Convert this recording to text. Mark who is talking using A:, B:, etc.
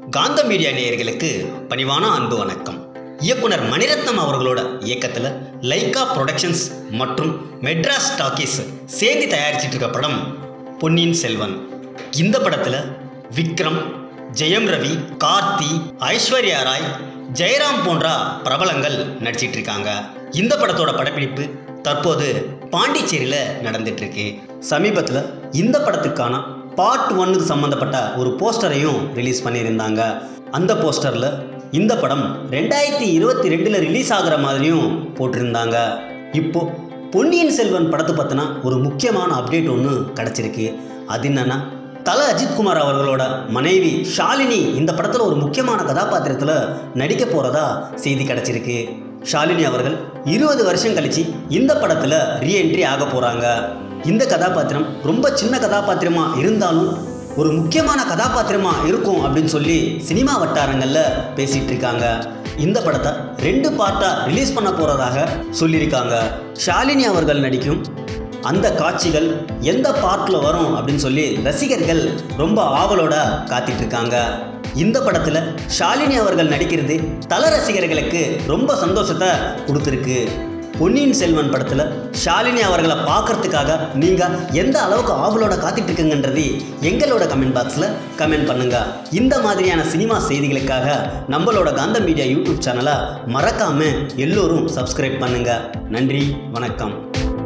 A: காந்த மீடியா நேயர்களுக்கு பணிவான அன்பு வணக்கம் இயக்குனர் மணிரத்னம் அவர்களோட இயக்கத்தில் லைகா புரொடக்ஷன்ஸ் மற்றும் மெட்ராஸ் டாக்கீஸ் சேர்ந்து தயாரிச்சிட்டு இருக்க படம் பொன்னியின் செல்வன் இந்த படத்தில் விக்ரம் ஜெயம் ரவி கார்த்தி ஐஸ்வர்யா ராய் ஜெயராம் போன்ற பிரபலங்கள் நடிச்சிட்டு இருக்காங்க இந்த படத்தோட படப்பிடிப்பு தற்போது பாண்டிச்சேரியில் நடந்துட்டு இருக்கு சமீபத்தில் இந்த படத்துக்கான பார்ட் ஒன்னுக்கு சம்மந்தப்பட்ட ஒரு போஸ்டரையும் ரிலீஸ் பண்ணியிருந்தாங்க அந்த போஸ்டரில் இந்த படம் ரெண்டாயிரத்தி இருபத்தி ரெண்டில் ரிலீஸ் ஆகிற மாதிரியும் போட்டிருந்தாங்க இப்போ பொன்னியின் செல்வன் படத்தை பற்றின ஒரு முக்கியமான அப்டேட் ஒன்று கிடச்சிருக்கு அது என்னன்னா தல அஜித்குமார் அவர்களோட மனைவி ஷாலினி இந்த படத்தில் ஒரு முக்கியமான கதாபாத்திரத்தில் நடிக்க போகிறதா செய்தி கிடச்சிருக்கு ஷாலினி அவர்கள் இருபது வருஷம் கழிச்சு இந்த படத்தில் ரீஎன்ட்ரி ஆக போகிறாங்க இந்த கதாபாத்திரம் ரொம்ப சின்ன கதாபாத்திரமாக இருந்தாலும் ஒரு முக்கியமான கதாபாத்திரமாக இருக்கும் அப்படின்னு சொல்லி சினிமா வட்டாரங்களில் பேசிகிட்டு இருக்காங்க இந்த படத்தை ரெண்டு பார்ட்டாக ரிலீஸ் பண்ண போகிறதாக சொல்லியிருக்காங்க ஷாலினி அவர்கள் நடிக்கும் அந்த காட்சிகள் எந்த பார்ட்டில் வரும் அப்படின்னு சொல்லி ரசிகர்கள் ரொம்ப ஆவலோட காத்திட்டு இருக்காங்க இந்த படத்தில் ஷாலினி அவர்கள் நடிக்கிறது தல ரசிகர்களுக்கு ரொம்ப சந்தோஷத்தை கொடுத்துருக்கு பொன்னியின் செல்வன் படத்தில் ஷாலினி அவர்களை பார்க்கறதுக்காக நீங்கள் எந்த அளவுக்கு ஆவலோட காத்துட்டு இருக்கீங்கன்றது எங்களோட கமெண்ட் பாக்ஸில் கமெண்ட் பண்ணுங்க இந்த மாதிரியான சினிமா செய்திகளுக்காக நம்மளோட காந்த மீடியா யூடியூப் சேனலை மறக்காமல் எல்லோரும் சப்ஸ்கிரைப் பண்ணுங்க நன்றி வணக்கம்